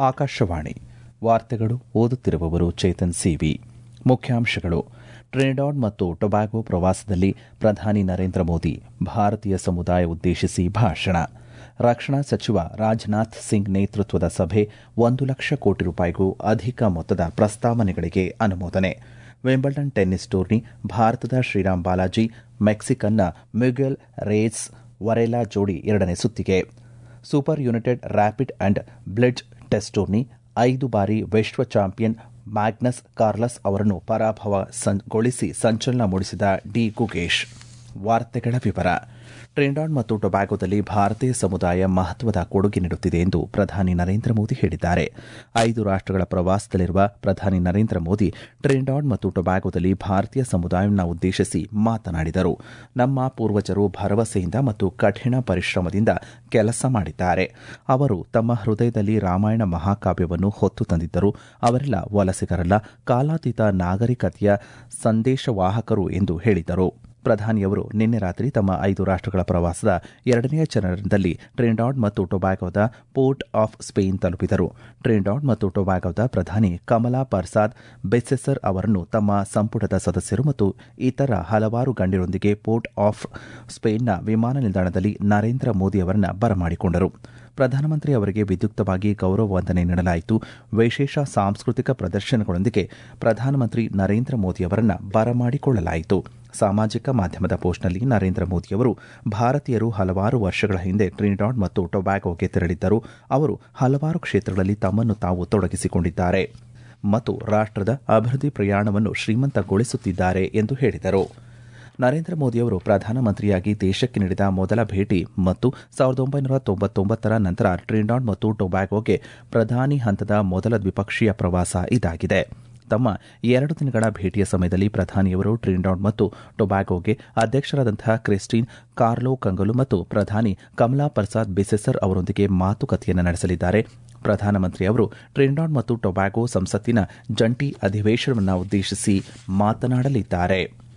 ಆಕಾಶವಾಣಿ ವಾರ್ತೆಗಳು ಓದುತ್ತಿರುವವರು ಚೇತನ್ ಸಿವಿ ಮುಖ್ಯಾಂಶಗಳು ಟ್ರಿನಿಡಾಡ್ ಮತ್ತು ಟೊಬ್ಯಾಗೊ ಪ್ರವಾಸದಲ್ಲಿ ಪ್ರಧಾನಿ ನರೇಂದ್ರ ಮೋದಿ ಭಾರತೀಯ ಸಮುದಾಯ ಉದ್ದೇಶಿಸಿ ಭಾಷಣ ರಕ್ಷಣಾ ಸಚಿವ ರಾಜನಾಥ್ ಸಿಂಗ್ ನೇತೃತ್ವದ ಸಭೆ ಒಂದು ಲಕ್ಷ ಕೋಟಿ ರೂಪಾಯಿಗೂ ಅಧಿಕ ಮೊತ್ತದ ಪ್ರಸ್ತಾವನೆಗಳಿಗೆ ಅನುಮೋದನೆ ವಿಂಬಲ್ಡನ್ ಟೆನ್ನಿಸ್ ಟೂರ್ನಿ ಭಾರತದ ಶ್ರೀರಾಮ್ ಬಾಲಾಜಿ ಮೆಕ್ಸಿಕನ್ನ ಮ್ಯುಗೆಲ್ ರೇಸ್ ವರೆಲಾ ಜೋಡಿ ಎರಡನೇ ಸುತ್ತಿಗೆ Super United Rapid and Blitz test tourney ಐದು ಬಾರಿ ವಿಶ್ವ ಚಾಂಪಿಯನ್ ಮ್ಯಾಗ್ನಸ್ ಕಾರ್ಲಸ್ ಅವರನ್ನು ಪರಾಭವಗೊಳಿಸಿ ಸಂಚಲನ ಮೂಡಿಸಿದ ಡಿ ಗುಗೇಶ್ ವಾರ್ತೆಗಳ ವಿವರ ಟ್ರಿನಿಡಾಡ್ ಮತ್ತು ಟೊಬ್ಯಾಗೊದಲ್ಲಿ ಭಾರತೀಯ ಸಮುದಾಯ ಮಹತ್ವದ ಕೊಡುಗೆ ನೀಡುತ್ತಿದೆ ಎಂದು ಪ್ರಧಾನಿ ನರೇಂದ್ರ ಮೋದಿ ಹೇಳಿದ್ದಾರೆ ಐದು ರಾಷ್ಟಗಳ ಪ್ರವಾಸದಲ್ಲಿರುವ ಪ್ರಧಾನಿ ನರೇಂದ್ರ ಮೋದಿ ಟ್ರಿನಿಡಾಡ್ ಮತ್ತು ಟೊಬ್ಯಾಗೊದಲ್ಲಿ ಭಾರತೀಯ ಸಮುದಾಯವನ್ನು ಉದ್ದೇಶಿಸಿ ಮಾತನಾಡಿದರು ನಮ್ಮ ಪೂರ್ವಜರು ಭರವಸೆಯಿಂದ ಮತ್ತು ಕಠಿಣ ಪರಿಶ್ರಮದಿಂದ ಕೆಲಸ ಮಾಡಿದ್ದಾರೆ ಅವರು ತಮ್ಮ ಹೃದಯದಲ್ಲಿ ರಾಮಾಯಣ ಮಹಾಕಾವ್ಯವನ್ನು ಹೊತ್ತು ತಂದಿದ್ದರು ಅವರೆಲ್ಲ ವಲಸಿಗರಲ್ಲ ಕಾಲಾತೀತ ನಾಗರಿಕತೆಯ ಸಂದೇಶವಾಹಕರು ಎಂದು ಹೇಳಿದರು ಪ್ರಧಾನಿಯವರು ನಿನ್ನೆ ರಾತ್ರಿ ತಮ್ಮ ಐದು ರಾಷ್ಟಗಳ ಪ್ರವಾಸದ ಎರಡನೆಯ ಚರಣದಲ್ಲಿ ಟ್ರಿನಿಡಾಡ್ ಮತ್ತು ಟೊಬ್ಯಾಗೊದ ಪೋರ್ಟ್ ಆಫ್ ಸ್ಪೇನ್ ತಲುಪಿದರು ಟ್ರಿನಿಡಾಡ್ ಮತ್ತು ಟೊಬ್ಯಾಗೊದ ಪ್ರಧಾನಿ ಕಮಲಾ ಪರ್ಸಾದ್ ಬೆಸೆಸರ್ ಅವರನ್ನು ತಮ್ಮ ಸಂಪುಟದ ಸದಸ್ಯರು ಮತ್ತು ಇತರ ಹಲವಾರು ಗಣ್ಯರೊಂದಿಗೆ ಪೋರ್ಟ್ ಆಫ್ ಸ್ಪೇನ್ನ ವಿಮಾನ ನಿಲ್ದಾಣದಲ್ಲಿ ನರೇಂದ್ರ ಮೋದಿ ಅವರನ್ನ ಬರಮಾಡಿಕೊಂಡರು ಪ್ರಧಾನಮಂತ್ರಿ ಅವರಿಗೆ ವಿದ್ಯುಕ್ತವಾಗಿ ಗೌರವ ವಂದನೆ ನೀಡಲಾಯಿತು ವಿಶೇಷ ಸಾಂಸ್ಕೃತಿಕ ಪ್ರದರ್ಶನಗಳೊಂದಿಗೆ ಪ್ರಧಾನಮಂತ್ರಿ ನರೇಂದ್ರ ಮೋದಿ ಅವರನ್ನ ಬರಮಾಡಿಕೊಳ್ಳಲಾಯಿತು ಸಾಮಾಜಿಕ ಮಾಧ್ಯಮದ ಪೋಸ್ಟ್ನಲ್ಲಿ ನರೇಂದ್ರ ಮೋದಿಯವರು ಭಾರತೀಯರು ಹಲವಾರು ವರ್ಷಗಳ ಹಿಂದೆ ಟ್ರಿನಿಡಾಡ್ ಮತ್ತು ಟೊಬ್ಯಾಗೊಗೆ ತೆರಳಿದ್ದರು ಅವರು ಹಲವಾರು ಕ್ಷೇತ್ರಗಳಲ್ಲಿ ತಮ್ಮನ್ನು ತಾವು ತೊಡಗಿಸಿಕೊಂಡಿದ್ದಾರೆ ಮತ್ತು ರಾಷ್ಟದ ಅಭಿವೃದ್ಧಿ ಪ್ರಯಾಣವನ್ನು ಶ್ರೀಮಂತಗೊಳಿಸುತ್ತಿದ್ದಾರೆ ಎಂದು ಹೇಳಿದರು ನರೇಂದ್ರ ಮೋದಿಯವರು ಪ್ರಧಾನಮಂತ್ರಿಯಾಗಿ ದೇಶಕ್ಕೆ ನೀಡಿದ ಮೊದಲ ಭೇಟಿ ಮತ್ತು ಸಾವಿರದ ಒಂಬೈನೂರ ತೊಂಬತ್ತೊಂಬತ್ತರ ನಂತರ ಟ್ರಿನಿಡಾಡ್ ಮತ್ತು ಟೊಬ್ಯಾಗೊಗೆ ಪ್ರಧಾನಿ ಹಂತದ ಮೊದಲ ದ್ವಿಪಕ್ಷೀಯ ಪ್ರವಾಸ ಇದಾಗಿದೆ ತಮ್ಮ ಎರಡು ದಿನಗಳ ಭೇಟಿಯ ಸಮಯದಲ್ಲಿ ಪ್ರಧಾನಿಯವರು ಟ್ರಿನಿಡಾಡ್ ಮತ್ತು ಟೊಬ್ಯಾಗೊಗೆ ಅಧ್ಯಕ್ಷರಾದಂತಹ ಕ್ರಿಸ್ಟಿನ್ ಕಾರ್ಲೋ ಕಂಗಲು ಮತ್ತು ಪ್ರಧಾನಿ ಕಮಲಾ ಪ್ರಸಾದ್ ಬಿಸೆಸರ್ ಅವರೊಂದಿಗೆ ಮಾತುಕತೆಯನ್ನು ನಡೆಸಲಿದ್ದಾರೆ ಪ್ರಧಾನಮಂತ್ರಿ ಅವರು ಟ್ರಿನಿಡಾಡ್ ಮತ್ತು ಟೊಬ್ಯಾಗೊ ಸಂಸತ್ತಿನ ಜಂಟಿ ಅಧಿವೇಶನವನ್ನು ಉದ್ದೇಶಿಸಿ ಮಾತನಾಡಲಿದ್ದಾರೆ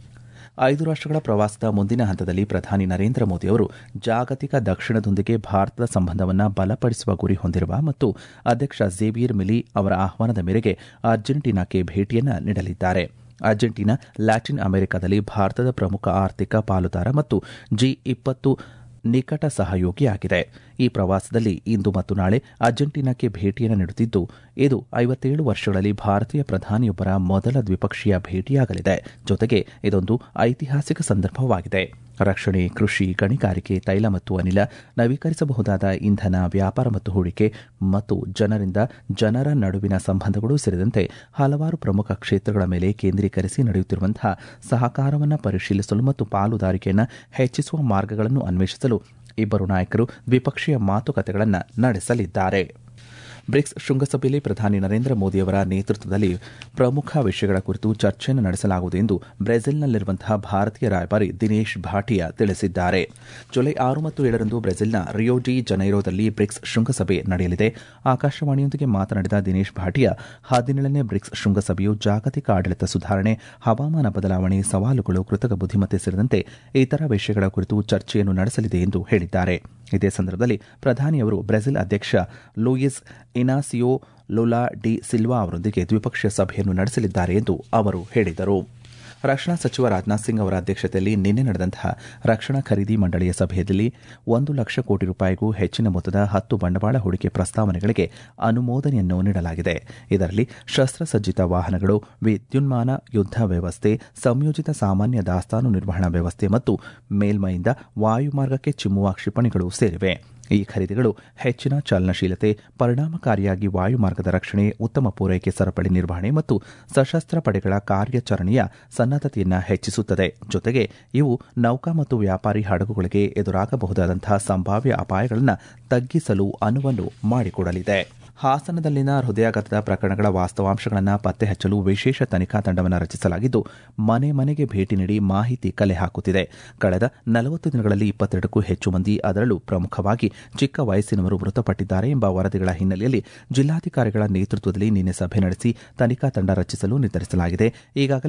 ಐದು ರಾಷ್ಟಗಳ ಪ್ರವಾಸದ ಮುಂದಿನ ಹಂತದಲ್ಲಿ ಪ್ರಧಾನಿ ನರೇಂದ್ರ ಮೋದಿ ಅವರು ಜಾಗತಿಕ ದಕ್ಷಿಣದೊಂದಿಗೆ ಭಾರತದ ಸಂಬಂಧವನ್ನು ಬಲಪಡಿಸುವ ಗುರಿ ಹೊಂದಿರುವ ಮತ್ತು ಅಧ್ಯಕ್ಷ ಝೇವಿಯರ್ ಮಿಲಿ ಅವರ ಆಹ್ವಾನದ ಮೇರೆಗೆ ಅರ್ಜೆಂಟೀನಾಕ್ಕೆ ಭೇಟಿಯನ್ನು ನೀಡಲಿದ್ದಾರೆ ಅರ್ಜೆಂಟೀನಾ ಲ್ಯಾಟಿನ್ ಅಮೆರಿಕಾದಲ್ಲಿ ಭಾರತದ ಪ್ರಮುಖ ಆರ್ಥಿಕ ಪಾಲುದಾರ ಮತ್ತು ಜಿ ಇಪ್ಪತ್ತು ನಿಕಟ ಸಹಯೋಗಿಯಾಗಿದೆ ಈ ಪ್ರವಾಸದಲ್ಲಿ ಇಂದು ಮತ್ತು ನಾಳೆ ಅರ್ಜೆಂಟೀನಾಕ್ಕೆ ಭೇಟಿಯನ್ನು ನೀಡುತ್ತಿದ್ದು ಇದು ಐವತ್ತೇಳು ವರ್ಷಗಳಲ್ಲಿ ಭಾರತೀಯ ಪ್ರಧಾನಿಯೊಬ್ಬರ ಮೊದಲ ದ್ವಿಪಕ್ಷೀಯ ಭೇಟಿಯಾಗಲಿದೆ ಜೊತೆಗೆ ಇದೊಂದು ಐತಿಹಾಸಿಕ ಸಂದರ್ಭವಾಗಿದೆ ರಕ್ಷಣೆ ಕೃಷಿ ಗಣಿಗಾರಿಕೆ ತೈಲ ಮತ್ತು ಅನಿಲ ನವೀಕರಿಸಬಹುದಾದ ಇಂಧನ ವ್ಯಾಪಾರ ಮತ್ತು ಹೂಡಿಕೆ ಮತ್ತು ಜನರಿಂದ ಜನರ ನಡುವಿನ ಸಂಬಂಧಗಳು ಸೇರಿದಂತೆ ಹಲವಾರು ಪ್ರಮುಖ ಕ್ಷೇತ್ರಗಳ ಮೇಲೆ ಕೇಂದ್ರೀಕರಿಸಿ ನಡೆಯುತ್ತಿರುವಂತಹ ಸಹಕಾರವನ್ನು ಪರಿಶೀಲಿಸಲು ಮತ್ತು ಪಾಲುದಾರಿಕೆಯನ್ನು ಹೆಚ್ಚಿಸುವ ಮಾರ್ಗಗಳನ್ನು ಅನ್ವೇಷಿಸಲು ಇಬ್ಬರು ನಾಯಕರು ದ್ವಿಪಕ್ಷೀಯ ಮಾತುಕತೆಗಳನ್ನು ನಡೆಸಲಿದ್ದಾರೆ ಬ್ರಿಕ್ಸ್ ಶೃಂಗಸಭೆಯಲ್ಲಿ ಪ್ರಧಾನಿ ನರೇಂದ್ರ ಮೋದಿಯವರ ನೇತೃತ್ವದಲ್ಲಿ ಪ್ರಮುಖ ವಿಷಯಗಳ ಕುರಿತು ಚರ್ಚೆಯನ್ನು ನಡೆಸಲಾಗುವುದು ಎಂದು ಬ್ರೆಜಿಲ್ನಲ್ಲಿರುವಂತಹ ಭಾರತೀಯ ರಾಯಭಾರಿ ದಿನೇಶ್ ಭಾಟಿಯಾ ತಿಳಿಸಿದ್ದಾರೆ ಜುಲೈ ಆರು ಮತ್ತು ಏಳರಂದು ಬ್ರೆಜಿಲ್ನ ರಿಯೋ ಡಿ ಜನೈರೋದಲ್ಲಿ ಬ್ರಿಕ್ಸ್ ಶೃಂಗಸಭೆ ನಡೆಯಲಿದೆ ಆಕಾಶವಾಣಿಯೊಂದಿಗೆ ಮಾತನಾಡಿದ ದಿನೇಶ್ ಭಾಟಿಯಾ ಹದಿನೇಳನೇ ಬ್ರಿಕ್ಸ್ ಶೃಂಗಸಭೆಯು ಜಾಗತಿಕ ಆಡಳಿತ ಸುಧಾರಣೆ ಹವಾಮಾನ ಬದಲಾವಣೆ ಸವಾಲುಗಳು ಕೃತಕ ಬುದ್ದಿಮತ್ತೆ ಸೇರಿದಂತೆ ಇತರ ವಿಷಯಗಳ ಕುರಿತು ಚರ್ಚೆಯನ್ನು ನಡೆಸಲಿದೆ ಎಂದು ಹೇಳಿದ್ದಾರೆ ಇದೇ ಸಂದರ್ಭದಲ್ಲಿ ಪ್ರಧಾನಿಯವರು ಬ್ರೆಜಿಲ್ ಅಧ್ಯಕ್ಷ Luiz Inacio Lula da Silva ಅವರೊಂದಿಗೆ ದ್ವಿಪಕ್ಷೀಯ ಸಭೆಯನ್ನು ನಡೆಸಲಿದ್ದಾರೆ ಎಂದು ಅವರು ಹೇಳಿದರು ರಕ್ಷಣಾ ಸಚಿವ ರಾಜನಾಥ್ ಸಿಂಗ್ ಅವರ ಅಧ್ಯಕ್ಷತೆಯಲ್ಲಿ ನಿನ್ನೆ ನಡೆದಂತಹ ರಕ್ಷಣಾ ಖರೀದಿ ಮಂಡಳಿಯ ಸಭೆಯಲ್ಲಿ ಒಂದು ಲಕ್ಷ ಕೋಟಿ ರೂಪಾಯಿಗೂ ಹೆಚ್ಚಿನ ಮೊತ್ತದ ಹತ್ತು ಬಂಡವಾಳ ಹೂಡಿಕೆ ಪ್ರಸ್ತಾವನೆಗಳಿಗೆ ಅನುಮೋದನೆಯನ್ನು ನೀಡಲಾಗಿದೆ ಇದರಲ್ಲಿ ಶಸ್ತ್ರಸಜ್ಜಿತ ವಾಹನಗಳು ವಿದ್ಯುನ್ಮಾನ ಯುದ್ದ ವ್ಯವಸ್ಥೆ ಸಂಯೋಜಿತ ಸಾಮಾನ್ಯ ದಾಸ್ತಾನು ನಿರ್ವಹಣಾ ವ್ಯವಸ್ಥೆ ಮತ್ತು ಮೇಲ್ಮೈಯಿಂದ ವಾಯುಮಾರ್ಗಕ್ಕೆ ಚಿಮ್ಮುವ ಕ್ಷಿಪಣಿಗಳು ಸೇರಿವೆ ಈ ಖರೀದಿಗಳು ಹೆಚ್ಚಿನ ಚಲನಶೀಲತೆ ಪರಿಣಾಮಕಾರಿಯಾಗಿ ವಾಯುಮಾರ್ಗದ ರಕ್ಷಣೆ ಉತ್ತಮ ಪೂರೈಕೆ ಸರಪಳಿ ನಿರ್ವಹಣೆ ಮತ್ತು ಸಶಸ್ತ್ರ ಪಡೆಗಳ ಕಾರ್ಯಾಚರಣೆಯ ಸನ್ನದ್ದತೆಯನ್ನು ಹೆಚ್ಚಿಸುತ್ತದೆ ಜೊತೆಗೆ ಇವು ನೌಕಾ ಮತ್ತು ವ್ಯಾಪಾರಿ ಹಡಗುಗಳಿಗೆ ಎದುರಾಗಬಹುದಾದಂತಹ ಸಂಭಾವ್ಯ ಅಪಾಯಗಳನ್ನು ತಗ್ಗಿಸಲು ಅನುವನ್ನು ಮಾಡಿಕೊಡಲಿದೆ ಹಾಸನದಲ್ಲಿನ ಹೃದಯಾಘಾತದ ಪ್ರಕರಣಗಳ ವಾಸ್ತವಾಂಶಗಳನ್ನು ಪತ್ತೆ ಹಚ್ಚಲು ವಿಶೇಷ ತನಿಖಾ ತಂಡವನ್ನು ರಚಿಸಲಾಗಿದ್ದು ಮನೆ ಮನೆಗೆ ಭೇಟಿ ನೀಡಿ ಮಾಹಿತಿ ಕಲೆ ಹಾಕುತ್ತಿದೆ ಕಳೆದ ನಲವತ್ತು ದಿನಗಳಲ್ಲಿ ಇಪ್ಪತ್ತೆರಡಕ್ಕೂ ಹೆಚ್ಚು ಮಂದಿ ಅದರಲ್ಲೂ ಪ್ರಮುಖವಾಗಿ ಚಿಕ್ಕ ವಯಸ್ಸಿನವರು ಮೃತಪಟ್ಟಿದ್ದಾರೆ ಎಂಬ ವರದಿಗಳ ಹಿನ್ನೆಲೆಯಲ್ಲಿ ಜಿಲ್ಲಾಧಿಕಾರಿಗಳ ನೇತೃತ್ವದಲ್ಲಿ ನಿನ್ನೆ ಸಭೆ ನಡೆಸಿ ತನಿಖಾ ತಂಡ ರಚಿಸಲು ನಿರ್ಧರಿಸಲಾಗಿದೆ ಈಗಾಗಲೇ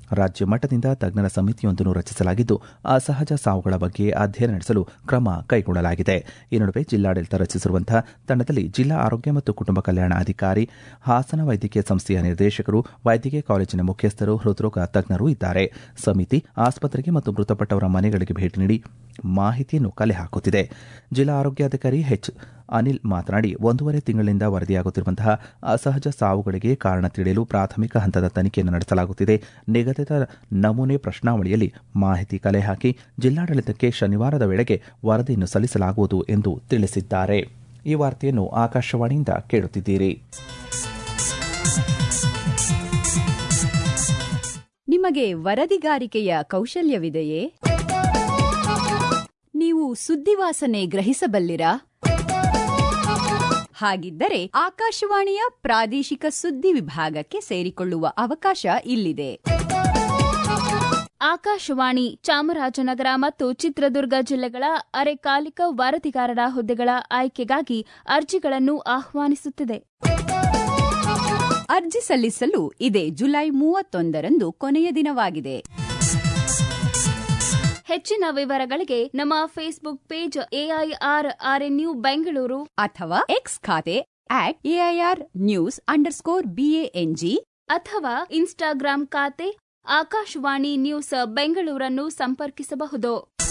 ರಾಜ್ಯ ಮಟ್ಟದಿಂದ ತಜ್ಞರ ಸಮಿತಿಯೊಂದನ್ನು ರಚಿಸಲಾಗಿದ್ದು ಅಸಹಜ ಸಾವುಗಳ ಬಗ್ಗೆ ಅಧ್ಯಯನ ನಡೆಸಲು ಕ್ರಮ ಕೈಗೊಳ್ಳಲಾಗಿದೆ ಈ ನಡುವೆ ಜಿಲ್ಲಾಡಳಿತ ರಚಿಸಿರುವಂತಹ ತಂಡದಲ್ಲಿ ಜಿಲ್ಲಾ ಆರೋಗ್ಯ ಮತ್ತು ಕುಟುಂಬ ಕಲ್ಯಾಣ ಅಧಿಕಾರಿ ಹಾಸನ ವೈದ್ಯಕೀಯ ಸಂಸ್ಥೆಯ ನಿರ್ದೇಶಕರು ವೈದ್ಯಕೀಯ ಕಾಲೇಜಿನ ಮುಖ್ಯಸ್ಥರು ಹೃದ್ರೋಗ ತಜ್ಞರು ಇದ್ದಾರೆ ಸಮಿತಿ ಆಸ್ಪತ್ರೆಗೆ ಮತ್ತು ಮೃತಪಟ್ಟವರ ಮನೆಗಳಿಗೆ ಭೇಟಿ ನೀಡಿ ಮಾಹಿತಿಯನ್ನು ಕಲೆ ಹಾಕುತ್ತಿದೆ ಜಿಲ್ಲಾ ಆರೋಗ್ಯಾಧಿಕಾರಿ ಎಚ್ ಅನಿಲ್ ಮಾತನಾಡಿ ಒಂದೂವರೆ ತಿಂಗಳಿಂದ ವರದಿಯಾಗುತ್ತಿರುವಂತಹ ಅಸಹಜ ಸಾವುಗಳಿಗೆ ಕಾರಣ ತಿಳಿಯಲು ಪ್ರಾಥಮಿಕ ಹಂತದ ತನಿಖೆಯನ್ನು ನಡೆಸಲಾಗುತ್ತಿದೆ ನಿಗದಿತ ನಮೂನೆ ಪ್ರಶ್ನಾವಳಿಯಲ್ಲಿ ಮಾಹಿತಿ ಕಲೆ ಹಾಕಿ ಜಿಲ್ಲಾಡಳಿತಕ್ಕೆ ಶನಿವಾರದ ವೇಳೆಗೆ ವರದಿಯನ್ನು ಸಲ್ಲಿಸಲಾಗುವುದು ಎಂದು ತಿಳಿಸಿದ್ದಾರೆ ಈ ವಾರ್ತೆಯನ್ನು ಆಕಾಶವಾಣಿಯಿಂದ ಕೇಳುತ್ತಿದ್ದೀರಿ ನಿಮಗೆ ವರದಿಗಾರಿಕೆಯ ಕೌಶಲ್ಯವಿದೆಯೇ ನೀವು ಸುದ್ದಿವಾಸನೆ ಗ್ರಹಿಸಬಲ್ಲಿರಾ ಹಾಗಿದ್ದರೆ ಆಕಾಶವಾಣಿಯ ಪ್ರಾದೇಶಿಕ ಸುದ್ದಿ ವಿಭಾಗಕ್ಕೆ ಸೇರಿಕೊಳ್ಳುವ ಅವಕಾಶ ಇಲ್ಲಿದೆ ಆಕಾಶವಾಣಿ ಚಾಮರಾಜನಗರ ಮತ್ತು ಚಿತ್ರದುರ್ಗ ಜಿಲ್ಲೆಗಳ ಅರೆಕಾಲಿಕ ವರದಿಗಾರರ ಹುದ್ದೆಗಳ ಆಯ್ಕೆಗಾಗಿ ಅರ್ಜಿಗಳನ್ನು ಆಹ್ವಾನಿಸುತ್ತಿದೆ ಅರ್ಜಿ ಸಲ್ಲಿಸಲು ಇದೇ ಜುಲೈ ಮೂವತ್ತೊಂದರಂದು ಕೊನೆಯ ದಿನವಾಗಿದೆ ಹೆಚ್ಚಿನ ವಿವರಗಳಿಗೆ ನಮ್ಮ Facebook page AIR RNU Bengaluru ಅಥವಾ ಎಕ್ಸ್ ಖಾತೆ at AIR news underscore BANG ಅಥವಾ ಇನ್ಸ್ಟಾಗ್ರಾಂ ಖಾತೆ ಆಕಾಶವಾಣಿ ನ್ಯೂಸ್ ಬೆಂಗಳೂರನ್ನು ಸಂಪರ್ಕಿಸಬಹುದು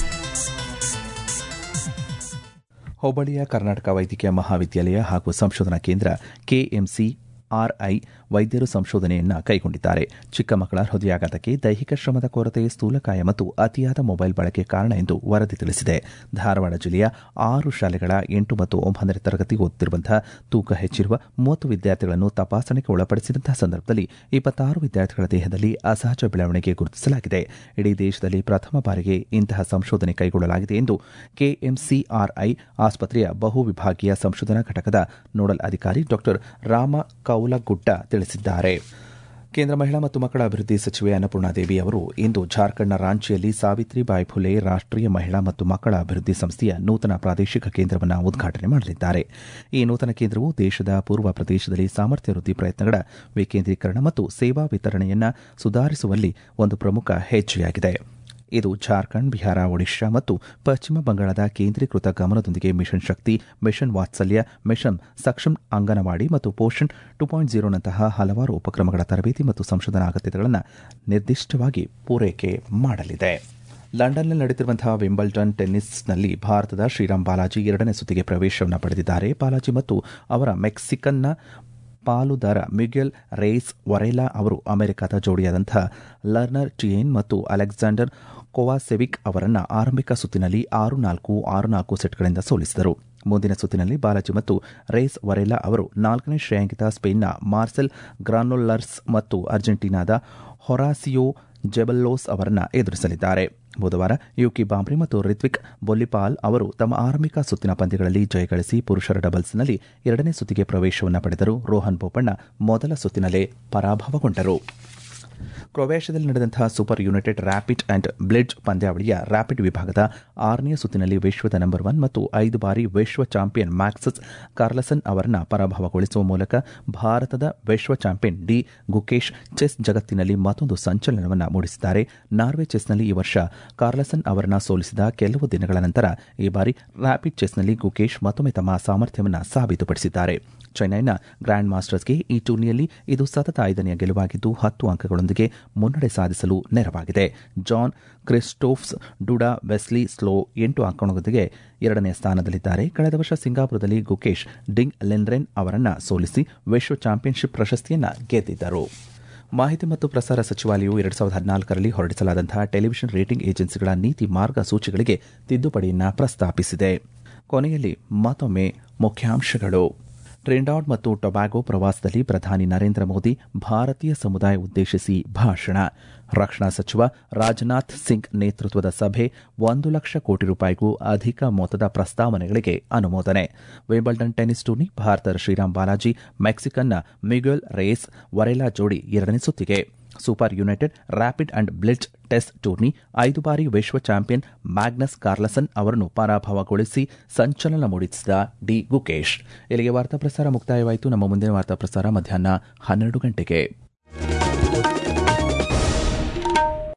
ಹುಬ್ಬಳ್ಳಿಯ ಕರ್ನಾಟಕ ವೈದ್ಯಕೀಯ ಮಹಾವಿದ್ಯಾಲಯ ಹಾಗೂ ಸಂಶೋಧನಾ ಕೇಂದ್ರ ಕೆಎಂಸಿ ಆರ್ಐ ವೈದ್ಯರು ಸಂಶೋಧನೆಯನ್ನ ಕೈಗೊಂಡಿದ್ದಾರೆ ಚಿಕ್ಕ ಮಕ್ಕಳ ಹೃದಯಾಘಾತಕ್ಕೆ ದೈಹಿಕ ಶ್ರಮದ ಕೊರತೆ ಸ್ಥೂಲಕಾಯ ಮತ್ತು ಅತಿಯಾದ ಮೊಬೈಲ್ ಬಳಕೆ ಕಾರಣ ಎಂದು ವರದಿ ತಿಳಿಸಿದೆ ಧಾರವಾಡ ಜಿಲ್ಲೆಯ ಆರು ಶಾಲೆಗಳ ಎಂಟು ಮತ್ತು ಒಂಬತ್ತನೇ ತರಗತಿ ಓದುತ್ತಿರುವಂತಹ ತೂಕ ಹೆಚ್ಚಿರುವ ಮೂವತ್ತು ವಿದ್ಯಾರ್ಥಿಗಳನ್ನು ತಪಾಸಣೆಗೆ ಒಳಪಡಿಸಿದಂತಹ ಸಂದರ್ಭದಲ್ಲಿ ಇಪ್ಪತ್ತಾರು ವಿದ್ಯಾರ್ಥಿಗಳ ದೇಹದಲ್ಲಿ ಅಸಹಜ ಬೆಳವಣಿಗೆ ಗುರುತಿಸಲಾಗಿದೆ ಇಡೀ ದೇಶದಲ್ಲಿ ಪ್ರಥಮ ಬಾರಿಗೆ ಇಂತಹ ಸಂಶೋಧನೆ ಕೈಗೊಳ್ಳಲಾಗಿದೆ ಎಂದು ಕೆಎಂಸಿಆರ್ಐ ಆಸ್ಪತ್ರೆಯ ಬಹು ವಿಭಾಗೀಯ ಸಂಶೋಧನಾ ಘಟಕದ ನೋಡಲ್ ಅಧಿಕಾರಿ ಡಾ ರಾಮ ಕೌಲಗುಡ್ಡ ತಿಳಿಸಿದ್ದಾರೆ ಕೇಂದ್ರ ಮಹಿಳಾ ಮತ್ತು ಮಕ್ಕಳ ಅಭಿವೃದ್ಧಿ ಸಚಿವೆ ಅನ್ನಪೂರ್ಣಾದೇವಿ ಅವರು ಇಂದು ಜಾರ್ಖಂಡ್ನ ರಾಂಚಿಯಲ್ಲಿ ಸಾವಿತ್ರಿಬಾಯಿ ಫುಲೆ ರಾಷ್ಟೀಯ ಮಹಿಳಾ ಮತ್ತು ಮಕ್ಕಳ ಅಭಿವೃದ್ಧಿ ಸಂಸ್ಥೆಯ ನೂತನ ಪ್ರಾದೇಶಿಕ ಕೇಂದ್ರವನ್ನು ಉದ್ಘಾಟನೆ ಮಾಡಲಿದ್ದಾರೆ ಈ ನೂತನ ಕೇಂದ್ರವು ದೇಶದ ಪೂರ್ವ ಪ್ರದೇಶದಲ್ಲಿ ಸಾಮರ್ಥ್ಯ ವೃದ್ಧಿ ಪ್ರಯತ್ನಗಳ ವಿಕೇಂದ್ರೀಕರಣ ಮತ್ತು ಸೇವಾ ವಿತರಣೆಯನ್ನು ಸುಧಾರಿಸುವಲ್ಲಿ ಒಂದು ಪ್ರಮುಖ ಹೆಜ್ಜೆಯಾಗಿದೆ ಇದು ಜಾರ್ಖಂಡ್ ಬಿಹಾರ ಒಡಿಶಾ ಮತ್ತು ಪಶ್ಚಿಮ ಬಂಗಾಳದ ಕೇಂದ್ರೀಕೃತ ಗಮನದೊಂದಿಗೆ mission Shakti mission Vatsalya mission Saksham anganwadi ಮತ್ತು ಪೋಷಣ್ ಟು ಪಾಯಿಂಟ್ ಜೀರೋನಂತಹ ಹಲವಾರು ಉಪಕ್ರಮಗಳ ತರಬೇತಿ ಮತ್ತು ಸಂಶೋಧನಾ ಅಗತ್ಯತೆಗಳನ್ನು ನಿರ್ದಿಷ್ಟವಾಗಿ ಪೂರೈಕೆ ಮಾಡಲಿದೆ ಲಂಡನ್ನಲ್ಲಿ ನಡೆಯುತ್ತಿರುವಂತಹ ವಿಂಬಲ್ಡನ್ ಟೆನ್ನಿಸ್ನಲ್ಲಿ ಭಾರತದ ಶ್ರೀರಾಮ್ ಬಾಲಾಜಿ ಎರಡನೇ ಸುತ್ತಿಗೆ ಪ್ರವೇಶವನ್ನು ಪಡೆದಿದ್ದಾರೆ ಬಾಲಾಜಿ ಮತ್ತು ಅವರ ಮೆಕ್ಸಿಕನ್ನ ಪಾಲುದಾರ ಮಿಗ್ಯಲ್ ರೇಸ್ ವರೇಲಾ ಅವರು ಅಮೆರಿಕದ ಜೋಡಿಯಾದಂತಹ ಲರ್ನರ್ ಟಿಯೇನ್ ಮತ್ತು ಅಲೆಕ್ಸಾಂಡರ್ ಕೋವಾಸೆವಿಕ್ ಅವರನ್ನು ಆರಂಭಿಕ ಸುತ್ತಿನಲ್ಲಿ ಆರು ನಾಲ್ಕು ಆರು ನಾಲ್ಕು ಸೆಟ್ಗಳಿಂದ ಸೋಲಿಸಿದರು ಮುಂದಿನ ಸುತ್ತಿನಲ್ಲಿ ಬಾಲಾಜಿ ಮತ್ತು ರೇಸ್ ವರೇಲಾ ಅವರು ನಾಲ್ಕನೇ ಶ್ರೇಯಾಂಕಿತ ಸ್ಪೇನ್ನ ಮಾರ್ಸೆಲ್ ಗ್ರಾನೋಲರ್ಸ್ ಮತ್ತು ಅರ್ಜೆಂಟೀನಾದ ಹೊರಾಸಿಯೋ ಜೆಬಲ್ಲೋಸ್ ಅವರನ್ನು ಎದುರಿಸಲಿದ್ದಾರೆ ಬುಧವಾರ ಯುಕಿ ಬಾಂಬ್ರಿ ಮತ್ತು ರಿತ್ವಿಕ್ ಬೊಲ್ಲಿಪಾಲ್ ಅವರು ತಮ್ಮ ಆರಂಭಿಕ ಸುತ್ತಿನ ಪಂದ್ಯಗಳಲ್ಲಿ ಜಯಗಳಿಸಿ ಪುರುಷರ ಡಬಲ್ಸ್ನಲ್ಲಿ ಎರಡನೇ ಸುತ್ತಿಗೆ ಪ್ರವೇಶವನ್ನು ಪಡೆದರು ರೋಹನ್ ಬೋಪಣ್ಣ ಮೊದಲ ಸುತ್ತಿನಲ್ಲೇ ಪರಾಭವಗೊಂಡರು ಕ್ರೊವೇಷಿಯಾದಲ್ಲಿ ನಡೆದಂತಹ Super United Rapid and Blitz ಪಂದ್ಯಾವಳಿಯ ರ್ಯಾಪಿಡ್ ವಿಭಾಗದ ಆರನೇ ಸುತ್ತಿನಲ್ಲಿ ವಿಶ್ವದ ನಂಬರ್ ಒನ್ ಮತ್ತು ಐದು ಬಾರಿ ವಿಶ್ವ ಚಾಂಪಿಯನ್ ಮ್ಯಾಕ್ಸಸ್ ಕಾರ್ಲಸನ್ ಅವರನ್ನು ಪರಾಭವಗೊಳಿಸುವ ಮೂಲಕ ಭಾರತದ ವಿಶ್ವ ಚಾಂಪಿಯನ್ ಡಿ ಗುಕೇಶ್ ಚೆಸ್ ಜಗತ್ತಿನಲ್ಲಿ ಮತ್ತೊಂದು ಸಂಚಲನವನ್ನು ಮೂಡಿಸಿದ್ದಾರೆ ನಾರ್ವೆ ಚೆಸ್ನಲ್ಲಿ ಈ ವರ್ಷ ಕಾರ್ಲಸನ್ ಅವರನ್ನು ಸೋಲಿಸಿದ ಕೆಲವು ದಿನಗಳ ನಂತರ ಈ ಬಾರಿ ರ್ಯಾಪಿಡ್ ಚೆಸ್ನಲ್ಲಿ ಗುಕೇಶ್ ಮತ್ತೊಮ್ಮೆ ತಮ್ಮ ಸಾಮರ್ಥ್ಯವನ್ನು ಸಾಬೀತುಪಡಿಸಿದ್ದಾರೆ ಚೆನ್ನೈನ ಗ್ರ್ಯಾಂಡ್ ಮಾಸ್ಟರ್ಸ್ಗೆ ಈ ಟೂರ್ನಿಯಲ್ಲಿ ಇದು ಸತತ ಐದನೆಯ ಗೆಲುವಾಗಿದ್ದು ಹತ್ತು ಅಂಕಗಳೊಂದಿಗೆ ಮುನ್ನಡೆ ಸಾಧಿಸಲು ನೆರವಾಗಿದೆ Jan Krzysztof Duda Wesley So ಎಂಟು ಅಂಕಗಳೊಂದಿಗೆ ಎರಡನೇ ಸ್ಥಾನದಲ್ಲಿದ್ದಾರೆ ಕಳೆದ ವರ್ಷ ಸಿಂಗಾಪುರದಲ್ಲಿ ಗುಕೇಶ್ ಡಿಂಗ್ ಲೆನ್ರೆನ್ ಅವರನ್ನು ಸೋಲಿಸಿ ವಿಶ್ವ ಚಾಂಪಿಯನ್ಶಿಪ್ ಪ್ರಶಸ್ತಿಯನ್ನು ಗೆದ್ದಿದ್ದರು ಮಾಹಿತಿ ಮತ್ತು ಪ್ರಸಾರ ಸಚಿವಾಲಯವು ಎರಡು ಸಾವಿರದ ಹದಿನಾಲ್ಕರಲ್ಲಿ ಹೊರಡಿಸಲಾದಂತಹ ಟೆಲಿವಿಷನ್ ರೇಟಿಂಗ್ ಏಜೆನ್ಸಿಗಳ ನೀತಿ ಮಾರ್ಗಸೂಚಿಗಳಿಗೆ ತಿದ್ದುಪಡಿಯನ್ನು ಪ್ರಸ್ತಾಪಿಸಿದೆ ಕೊನೆಯಲ್ಲಿ ಮತ್ತೊಮ್ಮೆ ಮುಖ್ಯಾಂಶಗಳು ಟ್ರಿನ್ಡಾಡ್ ಮತ್ತು ಟೊಬ್ಯಾಗೊ ಪ್ರವಾಸದಲ್ಲಿ ಪ್ರಧಾನಿ ನರೇಂದ್ರ ಮೋದಿ ಭಾರತೀಯ ಸಮುದಾಯ ಉದ್ದೇಶಿಸಿ ಭಾಷಣ ರಕ್ಷಣಾ ಸಚಿವ ರಾಜನಾಥ್ ಸಿಂಗ್ ನೇತೃತ್ವದ ಸಭೆ ಒಂದು ಲಕ್ಷ ಕೋಟಿ ರೂಪಾಯಿಗೂ ಅಧಿಕ ಮೊತ್ತದ ಪ್ರಸ್ತಾವನೆಗಳಿಗೆ ಅನುಮೋದನೆ ವಿಂಬಲ್ಡನ್ ಟೆನ್ನಿಸ್ ಟೂರ್ನಿ ಭಾರತದ ಶ್ರೀರಾಮ್ ಬಾಲಾಜಿ ಮೆಕ್ಸಿಕನ್ನ ಮಿಗ್ಯುಲ್ ರೇಸ್ ವರೆಲಾ ಜೋಡಿ ಎರಡನೇ ಸುತ್ತಿಗೆ Super United Rapid and Blitz test tourney ಐದು ಬಾರಿ ವಿಶ್ವ ಚಾಂಪಿಯನ್ ಮ್ಯಾಗ್ನಸ್ ಕಾರ್ಲಸನ್ ಅವರನ್ನು ಪರಾಭವಗೊಳಿಸಿ ಸಂಚಲನ ಮೂಡಿಸಿದ ಡಿ ಗುಕೇಶ್ ಇಲ್ಲಿಗೆ ವಾರ್ತಾ ಪ್ರಸಾರ ಮುಕ್ತಾಯವಾಯಿತು ನಮ್ಮ ಮುಂದಿನ ವಾರ್ತಾ ಪ್ರಸಾರ ಮಧ್ಯಾಹ್ನ ಹನ್ನೆರಡು ಗಂಟೆಗೆ